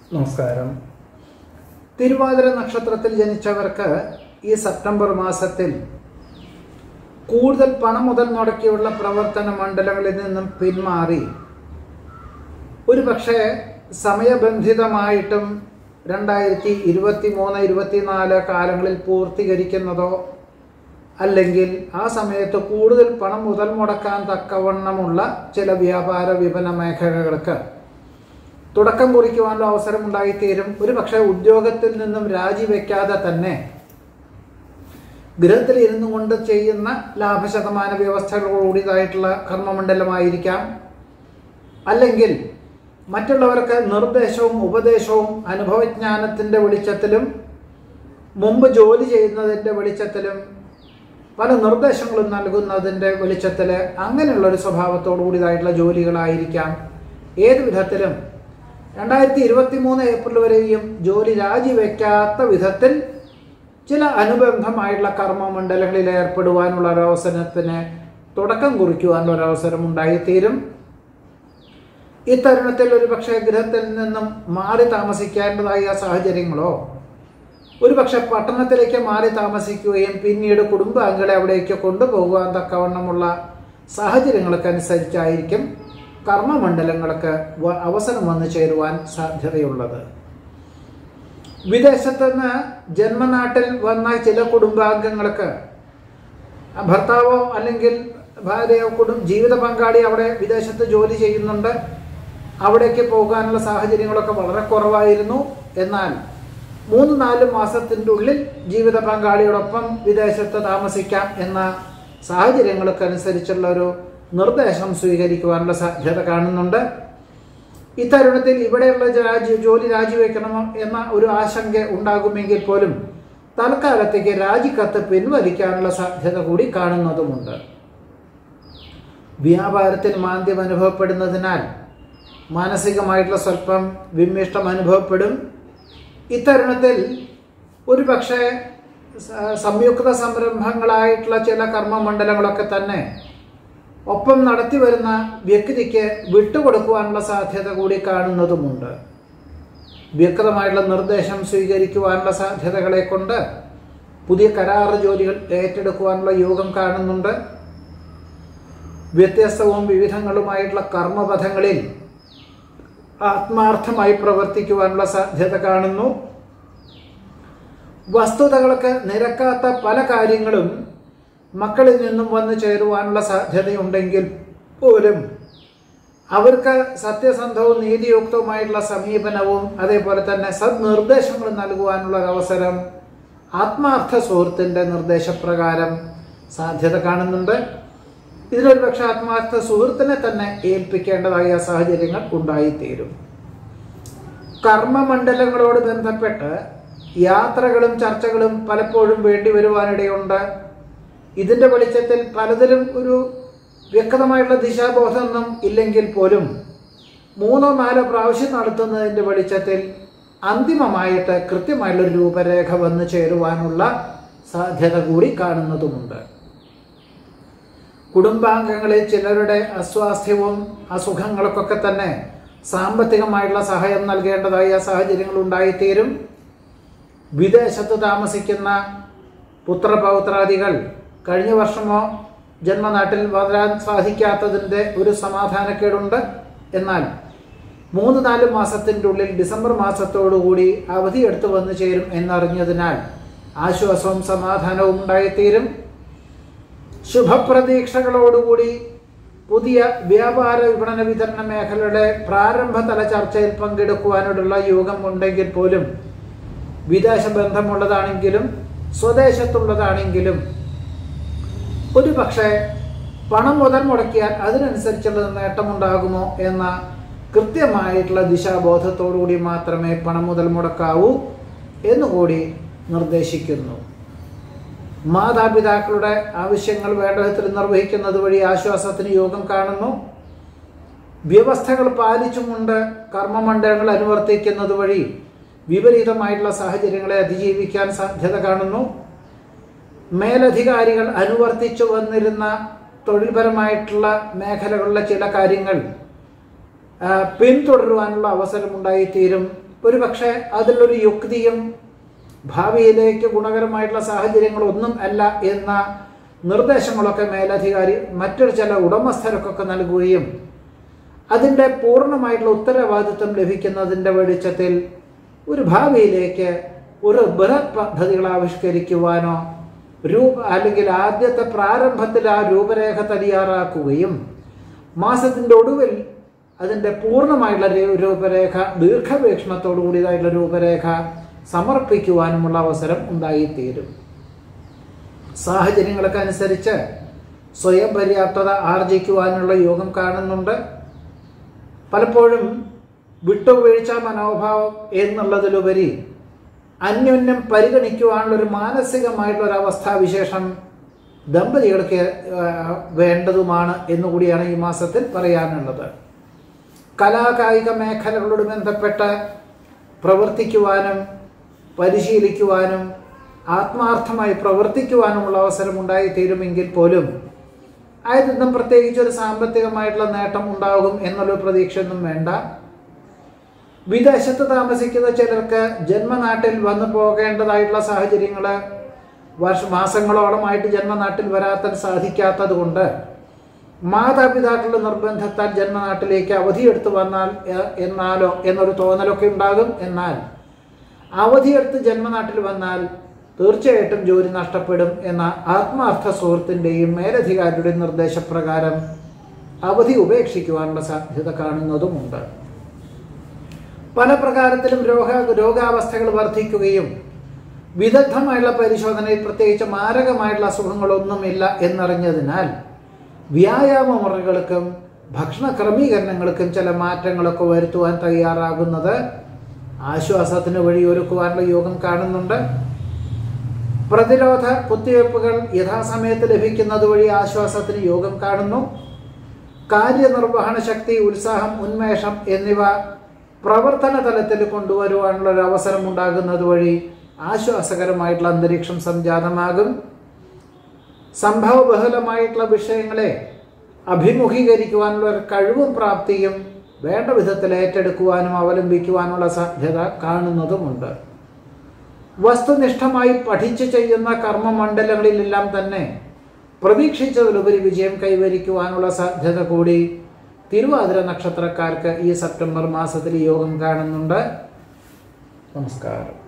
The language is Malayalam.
നമസ്കാരം തിരുവാതിര നക്ഷത്രത്തിൽ ജനിച്ചവർക്ക് ഈ സെപ്റ്റംബർ മാസത്തിൽ കൂടുതൽ പണം മുതൽ മുടക്കിയുള്ള പ്രവർത്തന മണ്ഡലങ്ങളിൽ നിന്നും പിന്മാറി ഒരു പക്ഷേ സമയബന്ധിതമായിട്ടും രണ്ടായിരത്തി ഇരുപത്തി മൂന്ന് ഇരുപത്തിനാല് കാലങ്ങളിൽ പൂർത്തീകരിക്കുന്നതോ അല്ലെങ്കിൽ ആ സമയത്ത് കൂടുതൽ പണം മുതൽ മുടക്കാൻ തക്കവണ്ണമുള്ള ചില വ്യാപാര വിപണന മേഖലകൾക്ക് തുടക്കം കുറിക്കുവാനുള്ള അവസരം ഉണ്ടായിത്തീരും ഒരു പക്ഷേ ഉദ്യോഗത്തിൽ നിന്നും രാജിവെക്കാതെ തന്നെ ഗൃഹത്തിൽ ഇരുന്നു കൊണ്ട് ചെയ്യുന്ന ലാഭശതമാന വ്യവസ്ഥകളോടിയതായിട്ടുള്ള കർമ്മമണ്ഡലമായിരിക്കാം അല്ലെങ്കിൽ മറ്റുള്ളവർക്ക് നിർദ്ദേശവും ഉപദേശവും അനുഭവജ്ഞാനത്തിൻ്റെ വെളിച്ചത്തിലും മുമ്പ് ജോലി ചെയ്യുന്നതിൻ്റെ വെളിച്ചത്തിലും പല നിർദ്ദേശങ്ങളും നൽകുന്നതിൻ്റെ വെളിച്ചത്തിൽ അങ്ങനെയുള്ള ഒരു സ്വഭാവത്തോടു കൂടിയതായിട്ടുള്ള ജോലികളായിരിക്കാം ഏത് വിധത്തിലും രണ്ടായിരത്തി ഇരുപത്തി മൂന്ന് ഏപ്രിൽ വരെയും ജോലി രാജിവെക്കാത്ത വിധത്തിൽ ചില അനുബന്ധമായിട്ടുള്ള കർമ്മമണ്ഡലങ്ങളിൽ ഏർപ്പെടുവാനുള്ള ഒരു അവസരത്തിന് തുടക്കം കുറിക്കുവാനുള്ള ഒരു അവസരം ഉണ്ടായിത്തീരും ഇത്തരുണത്തിൽ ഒരു പക്ഷേ ഗൃഹത്തിൽ നിന്നും മാറി താമസിക്കേണ്ടതായ സാഹചര്യങ്ങളോ ഒരുപക്ഷെ പട്ടണത്തിലേക്ക് മാറി താമസിക്കുകയും പിന്നീട് കുടുംബാംഗങ്ങളെ അവിടേക്ക് കൊണ്ടുപോകുവാൻ തക്കവണ്ണമുള്ള സാഹചര്യങ്ങൾക്കനുസരിച്ചായിരിക്കും കർമ്മമണ്ഡലങ്ങൾക്ക് വ- അവസരം വന്നു ചേരുവാൻ സാധ്യതയുള്ളത് വിദേശത്ത് നിന്ന് ജന്മനാട്ടിൽ വന്ന ചില കുടുംബാംഗങ്ങൾക്ക് ഭർത്താവോ അല്ലെങ്കിൽ ഭാര്യയോ കുടും ജീവിത പങ്കാളി അവിടെ വിദേശത്ത് ജോലി ചെയ്യുന്നുണ്ട് അവിടേക്ക് പോകാനുള്ള സാഹചര്യങ്ങളൊക്കെ വളരെ കുറവായിരുന്നു എന്നാൽ മൂന്ന് നാല് മാസത്തിൻ്റെ ഉള്ളിൽ ജീവിത പങ്കാളിയോടൊപ്പം വിദേശത്ത് താമസിക്കാം എന്ന സാഹചര്യങ്ങൾക്കനുസരിച്ചുള്ള ഒരു നിർദ്ദേശം സ്വീകരിക്കുവാനുള്ള സാധ്യത കാണുന്നുണ്ട് ഇത്തരുണത്തിൽ ഇവിടെയുള്ള രാജി ജോലി രാജിവെക്കണമോ എന്ന ഒരു ആശങ്ക ഉണ്ടാകുമെങ്കിൽ പോലും തൽക്കാലത്തേക്ക് രാജിക്കത്ത് പിൻവലിക്കാനുള്ള സാധ്യത കൂടി കാണുന്നതുമുണ്ട് വ്യാപാരത്തിൽ മാന്ദ്യം അനുഭവപ്പെടുന്നതിനാൽ മാനസികമായിട്ടുള്ള സ്വല്പം വിമ്മിഷ്ടം അനുഭവപ്പെടും ഇത്തരുണത്തിൽ ഒരു പക്ഷേ സ- സംയുക്ത സംരംഭങ്ങളായിട്ടുള്ള ചില കർമ്മമണ്ഡലങ്ങളൊക്കെ തന്നെ ഒപ്പം നടത്തി വരുന്ന വ്യക്തിക്ക് വിട്ടുകൊടുക്കുവാനുള്ള സാധ്യത കൂടി കാണുന്നതുമുണ്ട് വ്യക്തമായിട്ടുള്ള നിർദ്ദേശം സ്വീകരിക്കുവാനുള്ള സാധ്യതകളെ കൊണ്ട് പുതിയ കരാർ ജോലികൾ ഏറ്റെടുക്കുവാനുള്ള യോഗം കാണുന്നുണ്ട് വ്യത്യസ്തവും വിവിധങ്ങളുമായിട്ടുള്ള കർമ്മപഥങ്ങളിൽ ആത്മാർത്ഥമായി പ്രവർത്തിക്കുവാനുള്ള സാധ്യത കാണുന്നു വസ്തുതകൾക്ക് നിരക്കാത്ത പല കാര്യങ്ങളും മക്കളിൽ നിന്നും വന്നു ചേരുവാനുള്ള സാധ്യതയുണ്ടെങ്കിൽ പോലും അവർക്ക് സത്യസന്ധവും നീതിയുക്തവുമായിട്ടുള്ള സമീപനവും അതേപോലെ തന്നെ സദ്നിർദ്ദേശങ്ങൾ നൽകുവാനുള്ള ഒരു അവസരം ആത്മാർത്ഥ സുഹൃത്തിൻ്റെ നിർദ്ദേശപ്രകാരം സാധ്യത കാണുന്നുണ്ട് ഇതിലൊരു പക്ഷേ ആത്മാർത്ഥ സുഹൃത്തിനെ തന്നെ ഏൽപ്പിക്കേണ്ടതായ സാഹചര്യങ്ങൾ ഉണ്ടായിത്തീരും കർമ്മമണ്ഡലങ്ങളോട് ബന്ധപ്പെട്ട് യാത്രകളും ചർച്ചകളും പലപ്പോഴും വേണ്ടി വരുവാനിടയുണ്ട് ഇതിൻ്റെ വെളിച്ചത്തിൽ പലതിലും ഒരു വ്യക്തമായിട്ടുള്ള ദിശാബോധമൊന്നും ഇല്ലെങ്കിൽ പോലും മൂന്നോ നാലോ പ്രാവശ്യം നടത്തുന്നതിൻ്റെ വെളിച്ചത്തിൽ അന്തിമമായിട്ട് കൃത്യമായിട്ടുള്ള രൂപരേഖ വന്നു ചേരുവാനുള്ള സാധ്യത കൂടി കാണുന്നതുമുണ്ട് കുടുംബാംഗങ്ങളിൽ ചിലരുടെ അസ്വാസ്ഥ്യവും അസുഖങ്ങൾക്കൊക്കെ തന്നെ സാമ്പത്തികമായിട്ടുള്ള സഹായം നൽകേണ്ടതായ സാഹചര്യങ്ങൾ ഉണ്ടായിത്തീരും വിദേശത്ത് താമസിക്കുന്ന പുത്രപൗത്രാദികൾ കഴിഞ്ഞ വർഷമോ ജന്മനാട്ടിൽ വരാൻ സാധിക്കാത്തതിൻ്റെ ഒരു സമാധാനക്കേടുണ്ട് എന്നാൽ മൂന്ന് നാല് മാസത്തിൻ്റെ ഉള്ളിൽ ഡിസംബർ മാസത്തോടുകൂടി അവധിയെടുത്ത് വന്നു ചേരും എന്നറിഞ്ഞതിനാൽ ആശ്വാസവും സമാധാനവും ഉണ്ടായിത്തീരും ശുഭപ്രതീക്ഷകളോടുകൂടി പുതിയ വ്യാപാര വിപണന വിതരണ മേഖലയുടെ പ്രാരംഭതല ചർച്ചയിൽ പങ്കെടുക്കുവാനുള്ള യോഗം ഉണ്ടെങ്കിൽ പോലും വിദേശ ബന്ധമുള്ളതാണെങ്കിലും സ്വദേശത്തുള്ളതാണെങ്കിലും ഒരു പക്ഷേ പണം മുതൽ മുടക്കിയാൽ അതിനനുസരിച്ചുള്ള നേട്ടമുണ്ടാകുമോ എന്ന കൃത്യമായിട്ടുള്ള ദിശാബോധത്തോടുകൂടി മാത്രമേ പണം മുതൽ മുടക്കാവൂ എന്നുകൂടി നിർദ്ദേശിക്കുന്നു മാതാപിതാക്കളുടെ ആവശ്യങ്ങൾ വേണ്ട വിധത്തിൽ നിർവഹിക്കുന്നത് വഴി ആശ്വാസത്തിന് യോഗം കാണുന്നു വ്യവസ്ഥകൾ പാലിച്ചുകൊണ്ട് കർമ്മമണ്ഡലങ്ങൾ അനുവർത്തിക്കുന്നത് വഴി വിപരീതമായിട്ടുള്ള സാഹചര്യങ്ങളെ അതിജീവിക്കാൻ സാധ്യത കാണുന്നു മേലധികാരികൾ അനുവർത്തിച്ചു വന്നിരുന്ന തൊഴിൽപരമായിട്ടുള്ള മേഖലകളിലെ ചില കാര്യങ്ങൾ ആ, പിന്തുടരുവാനുള്ള അവസരമുണ്ടായിത്തീരും ഒരു പക്ഷേ അതിലൊരു യുക്തിയും ഭാവിയിലേക്ക് ഗുണകരമായിട്ടുള്ള സാഹചര്യങ്ങളൊന്നും അല്ല എന്ന നിർദ്ദേശങ്ങളൊക്കെ മേലധികാരി മറ്റൊരു ചില ഉടമസ്ഥർക്കൊക്കെ നൽകുകയും അതിൻ്റെ പൂർണ്ണമായിട്ടുള്ള ഉത്തരവാദിത്വം ലഭിക്കുന്നതിൻ്റെ വെളിച്ചത്തിൽ ഒരു ഭാവിയിലേക്ക് ഒരു ബൃഹത് പദ്ധതികൾ ആവിഷ്കരിക്കുവാനോ രൂപ അല്ലെങ്കിൽ ആദ്യത്തെ പ്രാരംഭത്തിൽ ആ രൂപരേഖ തയ്യാറാക്കുകയും മാസത്തിൻ്റെ ഒടുവിൽ അതിൻ്റെ പൂർണ്ണമായിട്ടുള്ള രൂ- രൂപരേഖ ദീർഘവീക്ഷണത്തോടു കൂടിയതായിട്ടുള്ള രൂപരേഖ സമർപ്പിക്കുവാനുമുള്ള അവസരം ഉണ്ടായിത്തീരും സാഹചര്യങ്ങൾക്ക് അനുസരിച്ച് സ്വയം പര്യാപ്തത ആർജിക്കുവാനുള്ള യോഗം കാണുന്നുണ്ട് പലപ്പോഴും വിട്ടുവീഴ്ച മനോഭാവം എന്നുള്ളതിലുപരി അന്യോന്യം പരിഗണിക്കുവാനുള്ള ഒരു മാനസികമായിട്ടുള്ള ഒരു അവസ്ഥാവിശേഷം ദമ്പതികൾക്ക് ആ, വേണ്ടതുമാണ് എന്നുകൂടിയാണ് ഈ മാസത്തിൽ പറയാനുള്ളത് കലാകായിക മേഖലകളോട് ബന്ധപ്പെട്ട് പ്രവർത്തിക്കുവാനും പരിശീലിക്കുവാനും ആത്മാർത്ഥമായി പ്രവർത്തിക്കുവാനുമുള്ള അവസരം ഉണ്ടായിത്തീരുമെങ്കിൽ പോലും ആയതൊന്നും പ്രത്യേകിച്ച് ഒരു സാമ്പത്തികമായിട്ടുള്ള നേട്ടം ഉണ്ടാകും എന്നുള്ളൊരു പ്രതീക്ഷയൊന്നും വേണ്ട വിദേശത്ത് താമസിക്കുന്ന ചിലർക്ക് ജന്മനാട്ടിൽ വന്നു പോകേണ്ടതായിട്ടുള്ള സാഹചര്യങ്ങൾ വർഷ മാസങ്ങളോളമായിട്ട് ജന്മനാട്ടിൽ വരാൻ സാധിക്കാത്തത് കൊണ്ട് മാതാപിതാക്കളുടെ നിർബന്ധത്താൽ ജന്മനാട്ടിലേക്ക് അവധിയെടുത്ത് വന്നാൽ എ- എന്നാലോ എന്നൊരു തോന്നലൊക്കെ ഉണ്ടാകും എന്നാൽ അവധിയെടുത്ത് ജന്മനാട്ടിൽ വന്നാൽ തീർച്ചയായിട്ടും ജോലി നഷ്ടപ്പെടും എന്ന ആത്മാർത്ഥ സുഹൃത്തിൻ്റെയും മേലധികാരിയുടെയും നിർദ്ദേശപ്രകാരം അവധി ഉപേക്ഷിക്കുവാനുള്ള സാധ്യത കാണുന്നതുമുണ്ട് പല പ്രകാരത്തിലും രോഗ രോഗാവസ്ഥകൾ വർദ്ധിക്കുകയും വിദഗ്ധമായുള്ള പരിശോധനയിൽ പ്രത്യേകിച്ച് മാരകമായിട്ടുള്ള അസുഖങ്ങളൊന്നുമില്ല എന്നറിഞ്ഞതിനാൽ വ്യായാമ മുറകൾക്കും ഭക്ഷണ ക്രമീകരണങ്ങൾക്കും ചില മാറ്റങ്ങളൊക്കെ വരുത്തുവാൻ തയ്യാറാകുന്നത് ആശ്വാസത്തിന് വഴിയൊരുക്കുവാനുള്ള യോഗം കാണുന്നുണ്ട് പ്രതിരോധ കുത്തിവയ്പ്പുകൾ യഥാസമയത്ത് ലഭിക്കുന്നത് വഴി ആശ്വാസത്തിന് യോഗം കാണുന്നു കാര്യനിർവഹണ ശക്തി ഉത്സാഹം ഉന്മേഷം എന്നിവ പ്രവർത്തന തലത്തിൽ കൊണ്ടുവരുവാനുള്ള ഒരു അവസരം ഉണ്ടാകുന്നത് വഴി ആശ്വാസകരമായിട്ടുള്ള അന്തരീക്ഷം സംജാതമാകും സംഭവബഹുലമായിട്ടുള്ള വിഷയങ്ങളെ അഭിമുഖീകരിക്കുവാനുള്ള ഒരു കഴിവും പ്രാപ്തിയും വേണ്ട വിധത്തിൽ ഏറ്റെടുക്കുവാനും അവലംബിക്കുവാനുള്ള സാധ്യത കാണുന്നതുമുണ്ട് വസ്തുനിഷ്ഠമായി പഠിച്ചു ചെയ്യുന്ന കർമ്മമണ്ഡലങ്ങളിലെല്ലാം തന്നെ പ്രതീക്ഷിച്ചതിലുപരി വിജയം കൈവരിക്കുവാനുള്ള സാധ്യത കൂടി തിരുവാതിര നക്ഷത്രക്കാർക്ക് ഈ സെപ്റ്റംബർ മാസത്തിൽ യോഗം കാണുന്നുണ്ട് നമസ്കാരം